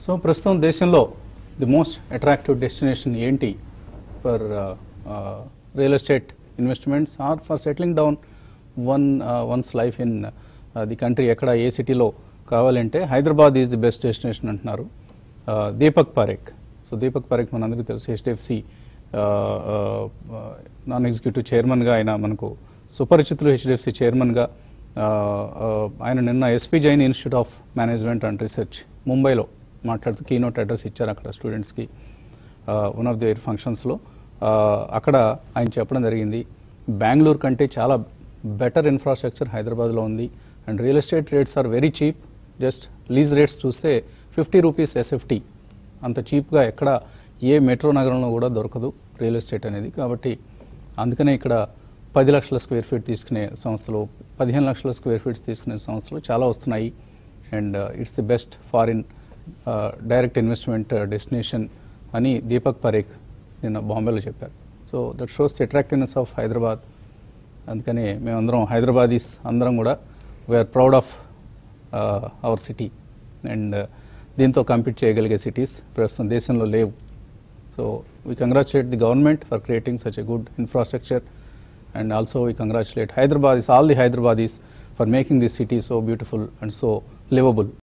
so ప్రస్తుతం దేశంలో the most attractive destination ఏంటి for real estate investments or for settling down one once life in the country ఎక్కడ ఏ సిటీలో కావాలంటే Hyderabad is the best destination అంటున్నారు uh, దీపక్ పారేక్ సో దీపక్ పారేక్ మనందరికీ తెలుసు హెచ్డిఎఫ్సి నాన్ ఎగ్జిక్యూటివ్ చైర్మన్గా ఆయన మనకు సుపరిచితులు హెచ్డిఎఫ్సి చైర్మన్గా ఆయన నిన్న SP Jain institute of management and research ముంబైలో మాట్లాడుతూ కీనోట్ అడ్రస్ ఇచ్చారు అక్కడ స్టూడెంట్స్కి వన్ ఆఫ్ దేర్ ఫంక్షన్స్లో అక్కడ ఆయన చెప్పడం జరిగింది బెంగళూరు కంటే చాలా బెటర్ ఇన్ఫ్రాస్ట్రక్చర్ హైదరాబాద్లో ఉంది and real estate rates are very cheap just lease rates చూస్తే ఫిఫ్టీ రూపీస్ ఎస్ఎఫ్టీ అంత చీప్గా ఎక్కడ ఏ మెట్రో నగరంలో కూడా దొరకదు రియల్ ఎస్టేట్ అనేది కాబట్టి అందుకనే ఇక్కడ పది లక్షల స్క్వేర్ ఫీట్ తీసుకునే సంస్థలు పదిహేను లక్షల స్క్వేర్ ఫీట్స్ తీసుకునే సంస్థలు చాలా వస్తున్నాయి and it's the best foreign direct investment destination అని దీపక్ పరేఖ్ నిన్న బాంబేలో చెప్పారు so that shows the attractiveness of Hyderabad అందుకని మేమందరం హైదరాబాదీస్ అందరం కూడా we are proud of our city and దీంతో కంపీట్ చేయగలిగే సిటీస్ ప్రస్తుతం దేశంలో లేవు so we congratulate the government for creating such a good infrastructure and also we congratulate Hyderabadis all the Hyderabadis for making this city so beautiful and so liveable